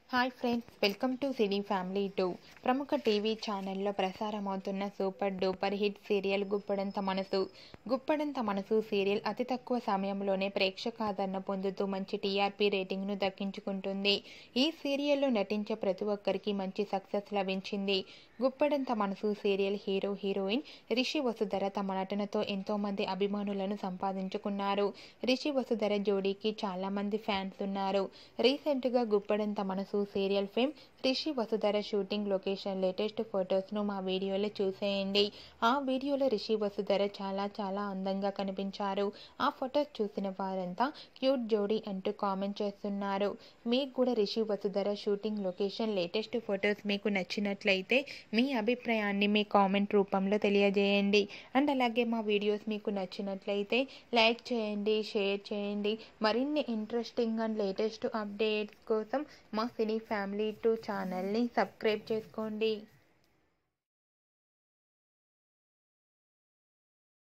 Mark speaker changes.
Speaker 1: hi friends welcome to Cine Family two ప్రముఖ TV ఛానల్లో ప్రసారమవుతున్న super duper hit serial Guppedantha Manasu Guppedantha Manasu serial అతి తక్కువ సమయంలోనే ప్రేక్షకాదరణ పొందుతూ మంచి టీఆర్పీ రేటింగ్ను దక్కించుకుంటుంది ఈ సీరియల్లో నటించే ప్రతి ఒక్కరికి మంచి సక్సెస్ లభించింది Guppedantha Manasu serial hero heroine Rishi Vasudhara తమ నటనతో ఎంతోమంది అభిమానులను సంపాదించుకున్నారు రిషి వసుధర జోడీకి చాలామంది ఫ్యాన్స్ ఉన్నారు రీసెంట్గా Guppedantha Manasu serial fame Rishi Vasudhara shooting location latest ఫొటోస్ను మా వీడియోలో చూసేయండి ఆ వీడియోలో రిషి వసుధర చాలా చాలా అందంగా కనిపించారు ఆ ఫొటోస్ చూసిన వారంతా క్యూట్ జోడీ అంటూ కామెంట్ చేస్తున్నారు మీకు కూడా Rishi Vasudhara shooting location latest photos మీకు నచ్చినట్లయితే మీ అభిప్రాయాన్ని మీ కామెంట్ రూపంలో తెలియజేయండి అండ్ అలాగే మా వీడియోస్ మీకు నచ్చినట్లయితే లైక్ చేయండి షేర్ చేయండి మరిన్ని ఇంట్రెస్టింగ్ అండ్ లేటెస్ట్ అప్డేట్స్ కోసం మా సినీ ఫ్యామిలీ టూ ఛానల్ని సబ్స్క్రైబ్ చేసుకోండి